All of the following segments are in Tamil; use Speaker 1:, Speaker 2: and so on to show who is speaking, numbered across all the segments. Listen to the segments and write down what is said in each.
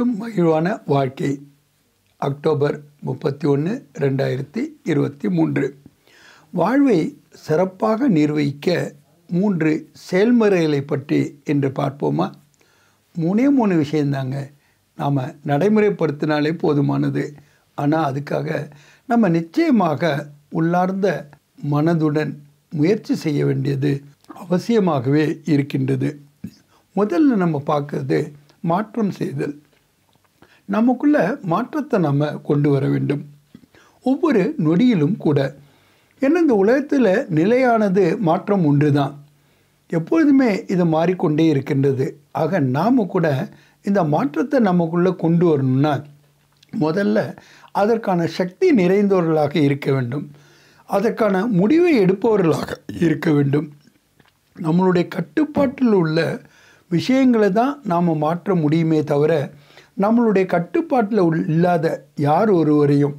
Speaker 1: மட்டும் மகிழ்வான வாழ்க்கை அக்டோபர் முப்பத்தி ஒன்று ரெண்டாயிரத்தி இருபத்தி மூன்று வாழ்வை சிறப்பாக நிர்வகிக்க மூன்று செயல்முறைகளை பற்றி இன்று பார்ப்போமா மூணே மூணு விஷயந்தாங்க நாம் நடைமுறைப்படுத்தினாலே போதுமானது ஆனால் அதுக்காக நம்ம நிச்சயமாக உள்ளார்ந்த மனதுடன் முயற்சி செய்ய வேண்டியது அவசியமாகவே இருக்கின்றது முதல்ல நம்ம பார்க்கறது மாற்றம் செய்தல் நமக்குள்ள மாற்றத்தை நம்ம கொண்டு வர வேண்டும் ஒவ்வொரு நொடியிலும் கூட ஏன்னா இந்த உலகத்தில் நிலையானது மாற்றம் ஒன்று தான் எப்பொழுதுமே இது மாறிக்கொண்டே இருக்கின்றது ஆக நாம் கூட இந்த மாற்றத்தை நமக்குள்ளே கொண்டு வரணும்னா முதல்ல அதற்கான சக்தி நிறைந்தவர்களாக இருக்க வேண்டும் அதற்கான முடிவை எடுப்பவர்களாக இருக்க வேண்டும் நம்மளுடைய கட்டுப்பாட்டில் உள்ள விஷயங்களை தான் நாம் மாற்ற முடியுமே தவிர நம்மளுடைய கட்டுப்பாட்டில் உள் இல்லாத யார் ஒருவரையும்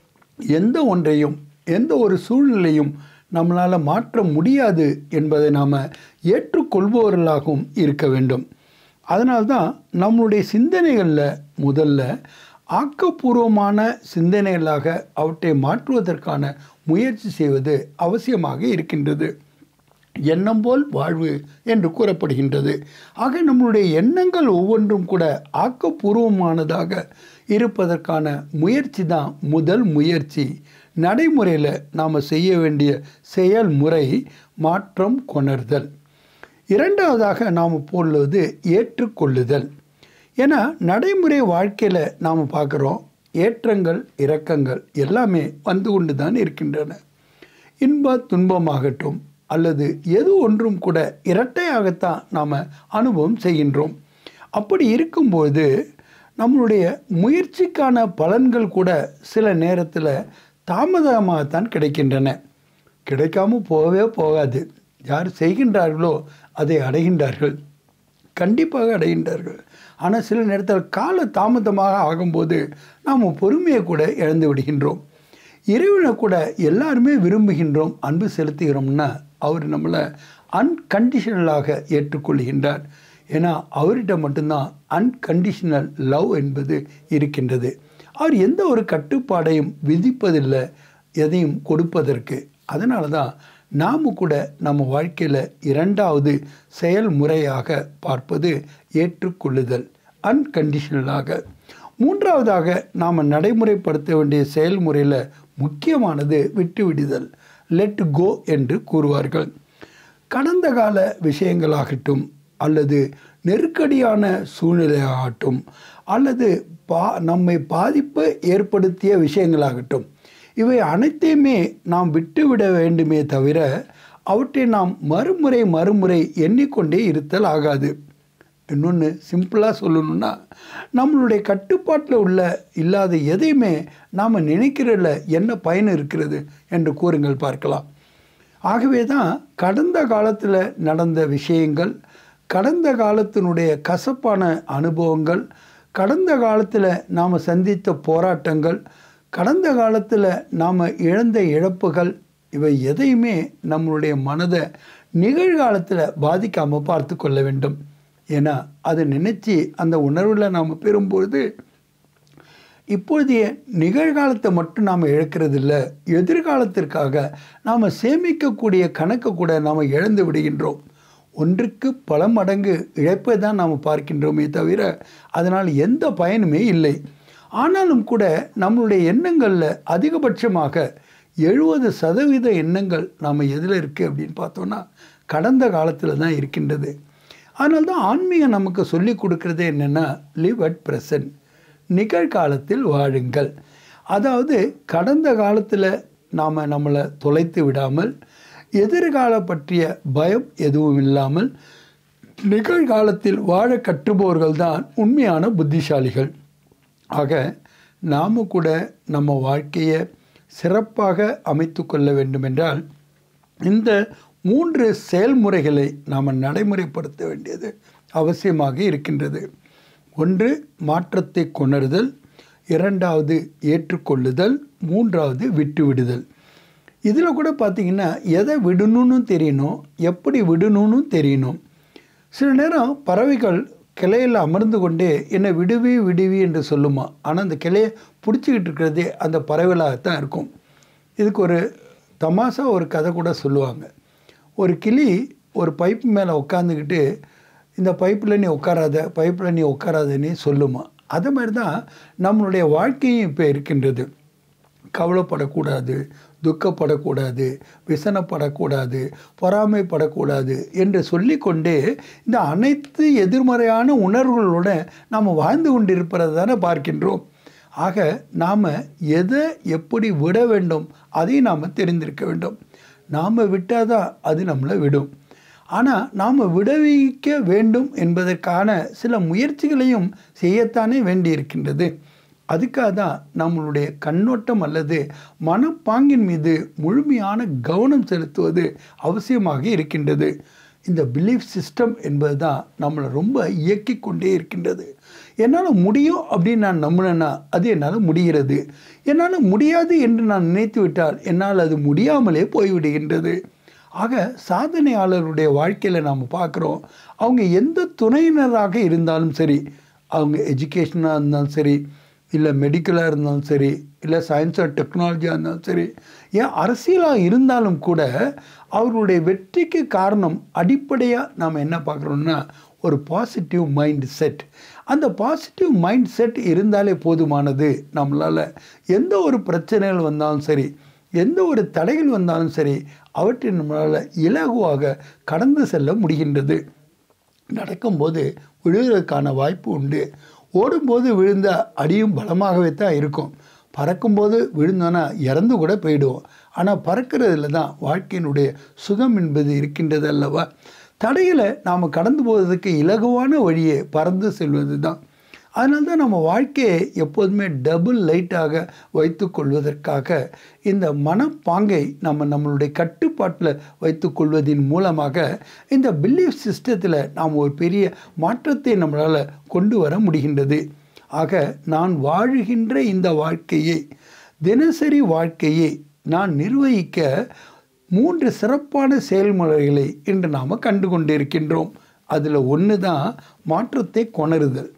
Speaker 1: எந்த ஒன்றையும் எந்த ஒரு சூழ்நிலையும் நம்மளால் மாற்ற முடியாது என்பதை நாம் ஏற்றுக்கொள்பவர்களாகவும் இருக்க வேண்டும் அதனால்தான் நம்மளுடைய சிந்தனைகளில் முதல்ல ஆக்கப்பூர்வமான சிந்தனைகளாக அவற்றை மாற்றுவதற்கான முயற்சி செய்வது அவசியமாக இருக்கின்றது எண்ணம் போல் வாழ்வு என்று கூறப்படுகின்றது ஆக நம்மளுடைய எண்ணங்கள் ஒவ்வொன்றும் கூட ஆக்கப்பூர்வமானதாக இருப்பதற்கான முயற்சி தான் முதல் முயற்சி நடைமுறையில் நாம் செய்ய வேண்டிய செயல்முறை மாற்றம் கொணர்தல் இரண்டாவதாக நாம் போடுவது ஏற்றுக்கொள்ளுதல் ஏன்னா நடைமுறை வாழ்க்கையில் நாம் பார்க்குறோம் ஏற்றங்கள் இரக்கங்கள் எல்லாமே வந்து கொண்டு தான் இருக்கின்றன இன்ப துன்பமாகட்டும் அல்லது எது ஒன்றும் கூட இரட்டையாகத்தான் நாம் அனுபவம் செய்கின்றோம் அப்படி இருக்கும்போது நம்மளுடைய முயற்சிக்கான பலன்கள் கூட சில நேரத்தில் தாமதமாகத்தான் கிடைக்கின்றன கிடைக்காம போகவே போகாது யார் செய்கின்றார்களோ அதை அடைகின்றார்கள் கண்டிப்பாக அடைகின்றார்கள் ஆனால் சில நேரத்தில் கால தாமதமாக ஆகும்போது நாம் பொறுமையை கூட இழந்து விடுகின்றோம் இறைவனை கூட எல்லாருமே விரும்புகின்றோம் அன்பு செலுத்துகிறோம்னா அவர் நம்மளை அன்கண்டிஷனலாக ஏற்றுக்கொள்கின்றார் ஏன்னா அவர்கிட்ட மட்டும்தான் அன்கண்டிஷனல் லவ் என்பது இருக்கின்றது அவர் எந்த ஒரு கட்டுப்பாடையும் விதிப்பதில்லை எதையும் கொடுப்பதற்கு அதனால தான் நாம் கூட நம்ம வாழ்க்கையில் இரண்டாவது செயல்முறையாக பார்ப்பது ஏற்றுக்கொள்ளுதல் அன்கண்டிஷனலாக மூன்றாவதாக நாம் நடைமுறைப்படுத்த வேண்டிய செயல்முறையில் முக்கியமானது விட்டுவிடுதல் லெட் கோ என்று கூறுவார்கள் கடந்த கால விஷயங்களாகட்டும் அல்லது நெருக்கடியான சூழ்நிலையாகட்டும் அல்லது பா நம்மை பாதிப்பு ஏற்படுத்திய விஷயங்களாகட்டும் இவை அனைத்தையுமே நாம் விட்டுவிட வேண்டுமே தவிர அவற்றை நாம் மறுமுறை மறுமுறை எண்ணிக்கொண்டே இருத்தல் ஆகாது இன்னொன்று சிம்பிளாக சொல்லணும்னா நம்மளுடைய கட்டுப்பாட்டில் உள்ள இல்லாத எதையுமே நாம் நினைக்கிறதில்ல என்ன பயன் இருக்கிறது என்று கூறுங்கள் பார்க்கலாம் ஆகவே தான் கடந்த காலத்தில் நடந்த விஷயங்கள் கடந்த காலத்தினுடைய கசப்பான அனுபவங்கள் கடந்த காலத்தில் நாம் சந்தித்த போராட்டங்கள் கடந்த காலத்தில் நாம் இழந்த இழப்புகள் இவை எதையுமே நம்மளுடைய மனதை நிகழ்காலத்தில் பாதிக்காமல் பார்த்து கொள்ள வேண்டும் ஏன்னா அதை நினச்சி அந்த உணர்வில் நாம் பெறும்பொழுது இப்பொழுதைய நிகழ்காலத்தை மட்டும் நாம் இழக்கிறதில்ல எதிர்காலத்திற்காக நாம் சேமிக்கக்கூடிய கணக்கை கூட நாம் இழந்து விடுகின்றோம் ஒன்றுக்கு பல மடங்கு இழப்பை தான் நாம் பார்க்கின்றோமே தவிர அதனால் எந்த பயனுமே இல்லை ஆனாலும் கூட நம்மளுடைய எண்ணங்களில் அதிகபட்சமாக எழுபது சதவீத எண்ணங்கள் நாம் எதில் இருக்குது அப்படின்னு பார்த்தோன்னா கடந்த காலத்தில் தான் இருக்கின்றது அதனால தான் ஆன்மீகம் நமக்கு சொல்லி கொடுக்குறதே என்னென்னா லிவ் அட் ப்ரெசன்ட் நிகழ்காலத்தில் வாழுங்கள் அதாவது கடந்த காலத்தில் நாம் நம்மளை தொலைத்து விடாமல் எதிர்கால பற்றிய பயம் எதுவும் இல்லாமல் நிகழ்காலத்தில் வாழ கட்டுபவர்கள் தான் உண்மையான புத்திசாலிகள் ஆக நாம் கூட நம்ம வாழ்க்கையை சிறப்பாக அமைத்து கொள்ள வேண்டுமென்றால் இந்த மூன்று செயல்முறைகளை நாம் நடைமுறைப்படுத்த வேண்டியது அவசியமாக இருக்கின்றது ஒன்று மாற்றத்தை கொணருதல் இரண்டாவது ஏற்றுக்கொள்ளுதல் மூன்றாவது விட்டுவிடுதல் இதில் கூட பார்த்திங்கன்னா எதை விடணும்னு தெரியணும் எப்படி விடணும்னு தெரியணும் சில நேரம் பறவைகள் கிளையில் அமர்ந்து கொண்டே என்னை விடுவி விடுவி என்று சொல்லுமா ஆனால் அந்த கிளையை பிடிச்சிக்கிட்டு இருக்கிறதே அந்த பறவைகளாகத்தான் இருக்கும் இதுக்கு ஒரு தமாசா ஒரு கதை கூட சொல்லுவாங்க ஒரு கிளி ஒரு பைப் மேலே உட்காந்துக்கிட்டு இந்த பைப்பில் நீ உட்காராத பைப்பில் நீ உட்காராதன்னு சொல்லுமா அது மாதிரி தான் நம்மளுடைய வாழ்க்கையும் இப்போ இருக்கின்றது கவலைப்படக்கூடாது துக்கப்படக்கூடாது விசனப்படக்கூடாது பொறாமைப்படக்கூடாது என்று சொல்லிக்கொண்டே இந்த அனைத்து எதிர்மறையான உணர்வுகளோட நாம் வாழ்ந்து கொண்டிருப்பதை தானே பார்க்கின்றோம் ஆக நாம் எதை எப்படி விட வேண்டும் அதையும் நாம் தெரிந்திருக்க வேண்டும் நாம் விட்டால் தான் அது நம்மளை விடும் ஆனால் நாம் விடுவிக்க வேண்டும் என்பதற்கான சில முயற்சிகளையும் செய்யத்தானே வேண்டியிருக்கின்றது அதுக்காக தான் நம்மளுடைய கண்ணோட்டம் அல்லது மனப்பாங்கின் மீது முழுமையான கவனம் செலுத்துவது அவசியமாக இருக்கின்றது இந்த பிலீஃப் சிஸ்டம் என்பது தான் நம்மளை ரொம்ப இயக்கி கொண்டே இருக்கின்றது என்னால் முடியும் அப்படின்னு நான் நம்பினேன்னா அது என்னால் முடிகிறது என்னால் முடியாது என்று நான் நினைத்து விட்டால் என்னால் அது முடியாமலே போய்விடுகின்றது ஆக சாதனையாளருடைய வாழ்க்கையில் நாம் பார்க்குறோம் அவங்க எந்த துணையினராக இருந்தாலும் சரி அவங்க எஜுகேஷனாக இருந்தாலும் சரி இல்லை மெடிக்கலாக இருந்தாலும் சரி இல்லை சயின்ஸ் அண்ட் டெக்னாலஜியாக இருந்தாலும் சரி ஏன் அரசியலாக இருந்தாலும் கூட அவர்களுடைய வெற்றிக்கு காரணம் அடிப்படையாக நாம் என்ன பார்க்குறோம்னா ஒரு பாசிட்டிவ் மைண்ட் செட் அந்த பாசிட்டிவ் மைண்ட் செட் இருந்தாலே போதுமானது நம்மளால் எந்த ஒரு பிரச்சனைகள் வந்தாலும் சரி எந்த ஒரு தடைகள் வந்தாலும் சரி அவற்றை நம்மளால் இலகுவாக கடந்து செல்ல முடிகின்றது நடக்கும்போது விழுவதற்கான வாய்ப்பு உண்டு ஓடும்போது விழுந்த அடியும் பலமாகவே தான் இருக்கும் பறக்கும்போது விழுந்தோன்னா இறந்து கூட போயிடுவோம் ஆனால் பறக்கிறதுல தான் வாழ்க்கையினுடைய சுகம் என்பது இருக்கின்றது அல்லவா தடைகளை நாம் கடந்து போவதற்கு இலகுவான வழியே பறந்து செல்வது தான் அதனால தான் நம்ம வாழ்க்கையை எப்போதுமே டபுள் லைட்டாக வைத்து கொள்வதற்காக இந்த மனப்பாங்கை நம்ம நம்மளுடைய கட்டுப்பாட்டில் வைத்து கொள்வதின் மூலமாக இந்த பிலீஃப் சிஸ்டத்தில் நாம் ஒரு பெரிய மாற்றத்தை நம்மளால் கொண்டு வர முடிகின்றது ஆக நான் வாழுகின்ற இந்த வாழ்க்கையை தினசரி வாழ்க்கையை நான் நிர்வகிக்க மூன்று சிறப்பான செயல்முறைகளை இன்று நாம் கண்டு கொண்டிருக்கின்றோம் அதில் ஒன்று தான் மாற்றத்தை கொணருதல்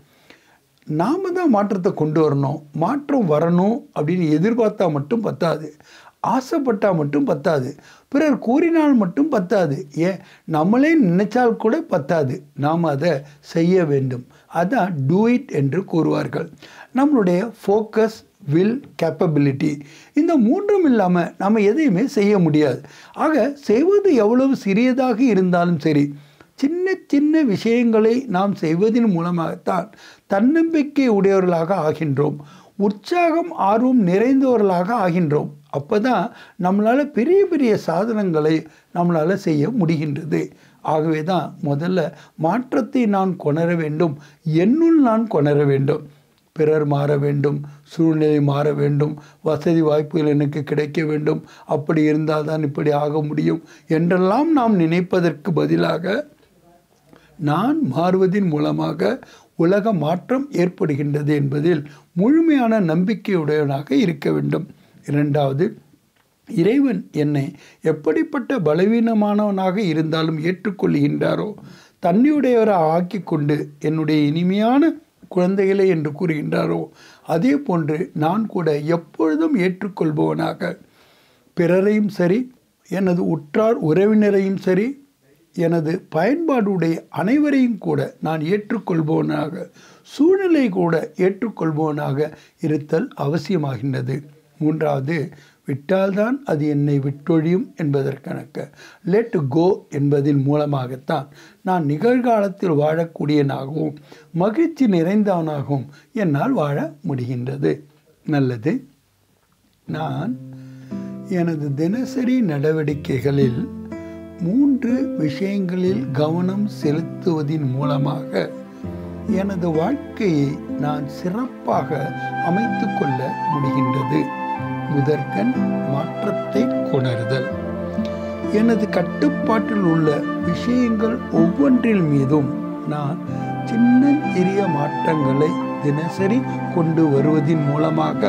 Speaker 1: நாம் தான் மாற்றத்தை கொண்டு வரணும் மாற்றம் வரணும் அப்படின்னு எதிர்பார்த்தா மட்டும் பத்தாது ஆசைப்பட்டால் மட்டும் பத்தாது பிறர் கூறினால் மட்டும் பத்தாது ஏன் நம்மளே நினைச்சால் கூட பத்தாது நாம் அதை செய்ய வேண்டும் அதான் டூ இட் என்று கூறுவார்கள் நம்மளுடைய ஃபோக்கஸ் வில் கேப்பபிலிட்டி இந்த மூன்றும் இல்லாமல் நம்ம எதையுமே செய்ய முடியாது ஆக செய்வது எவ்வளவு சிறியதாக இருந்தாலும் சரி சின்ன சின்ன விஷயங்களை நாம் செய்வதன் மூலமாகத்தான் தன்னம்பிக்கை உடையவர்களாக ஆகின்றோம் உற்சாகம் ஆர்வம் நிறைந்தவர்களாக ஆகின்றோம் அப்போ தான் நம்மளால் பெரிய பெரிய சாதனங்களை நம்மளால் செய்ய முடிகின்றது ஆகவே தான் முதல்ல மாற்றத்தை நான் கொணர வேண்டும் என்னுள் நான் கொணர வேண்டும் பிறர் மாற வேண்டும் சூழ்நிலை மாற வேண்டும் வசதி வாய்ப்புகள் எனக்கு கிடைக்க வேண்டும் அப்படி இருந்தால் தான் இப்படி ஆக முடியும் என்றெல்லாம் நாம் நினைப்பதற்கு பதிலாக நான் மாறுவதன் மூலமாக உலக மாற்றம் ஏற்படுகின்றது என்பதில் முழுமையான நம்பிக்கையுடையவனாக இருக்க வேண்டும் இரண்டாவது இறைவன் என்னை எப்படிப்பட்ட பலவீனமானவனாக இருந்தாலும் ஏற்றுக்கொள்கின்றாரோ தன்னையுடையவராக ஆக்கி கொண்டு என்னுடைய இனிமையான குழந்தைகளே என்று கூறுகின்றாரோ அதே போன்று நான் கூட எப்பொழுதும் ஏற்றுக்கொள்பவனாக பிறரையும் சரி எனது உற்றார் உறவினரையும் சரி எனது பயன்பாடுடைய அனைவரையும் கூட நான் ஏற்றுக்கொள்பவனாக சூழ்நிலை கூட ஏற்றுக்கொள்பவனாக இருத்தல் அவசியமாகின்றது மூன்றாவது விட்டால்தான் அது என்னை விட்டொழியும் என்பதற்கணக்க லெட் கோ என்பதின் மூலமாகத்தான் நான் நிகழ்காலத்தில் வாழக்கூடியனாகவும் மகிழ்ச்சி நிறைந்தவனாகவும் என்னால் வாழ முடிகின்றது நல்லது நான் எனது தினசரி நடவடிக்கைகளில் மூன்று விஷயங்களில் கவனம் செலுத்துவதின் மூலமாக எனது வாழ்க்கையை நான் சிறப்பாக அமைத்து கொள்ள முடிகின்றது முதற்கண் மாற்றத்தை கொணருதல் எனது கட்டுப்பாட்டில் உள்ள விஷயங்கள் ஒவ்வொன்றில் மீதும் நான் சின்ன சிறிய மாற்றங்களை தினசரி கொண்டு வருவதின் மூலமாக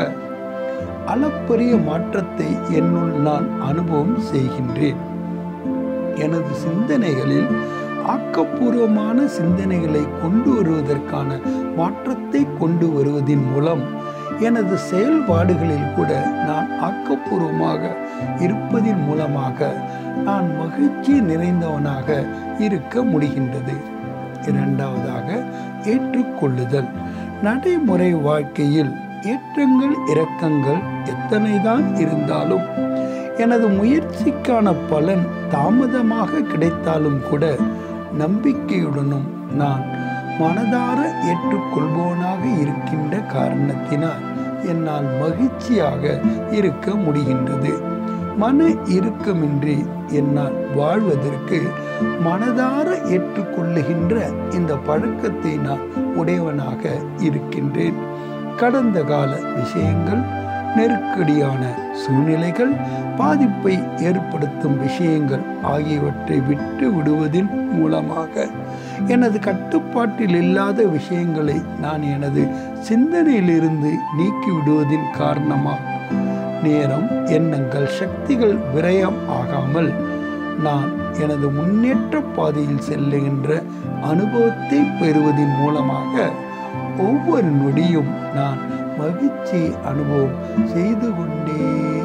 Speaker 1: அளப்பரிய மாற்றத்தை என்னுள் நான் அனுபவம் செய்கின்றேன் எனது சிந்தனைகளில் ஆக்கப்பூர்வமான சிந்தனைகளை கொண்டு வருவதற்கான மாற்றத்தை கொண்டு வருவதின் மூலம் எனது செயல்பாடுகளில் கூட நான் ஆக்கப்பூர்வமாக இருப்பதின் மூலமாக நான் மகிழ்ச்சி நிறைந்தவனாக இருக்க முடிகின்றது இரண்டாவதாக ஏற்றுக்கொள்ளுதல் நடைமுறை வாழ்க்கையில் ஏற்றங்கள் இரக்கங்கள் எத்தனைதான் இருந்தாலும் எனது முயற்சிக்கான பலன் தாமதமாக கிடைத்தாலும் கூட நம்பிக்கையுடனும் நான் மனதார ஏற்றுக்கொள்பவனாக இருக்கின்ற காரணத்தினால் என்னால் மகிழ்ச்சியாக இருக்க முடிகின்றது மன இறுக்கமின்றி என்னால் வாழ்வதற்கு மனதார ஏற்றுக்கொள்ளுகின்ற இந்த பழக்கத்தை நான் உடையவனாக இருக்கின்றேன் கடந்த கால விஷயங்கள் நெருக்கடியான சூழ்நிலைகள் பாதிப்பை ஏற்படுத்தும் விஷயங்கள் ஆகியவற்றை விட்டு விடுவதின் மூலமாக எனது கட்டுப்பாட்டில் இல்லாத விஷயங்களை நான் எனது சிந்தனையிலிருந்து நீக்கி விடுவதின் காரணமாக நேரம் எண்ணங்கள் சக்திகள் விரயம் ஆகாமல் நான் எனது முன்னேற்ற பாதையில் செல்லுகின்ற அனுபவத்தை பெறுவதன் மூலமாக ஒவ்வொரு நொடியும் நான் மகிழ்ச்சி அனுபவம் செய்து கொண்டே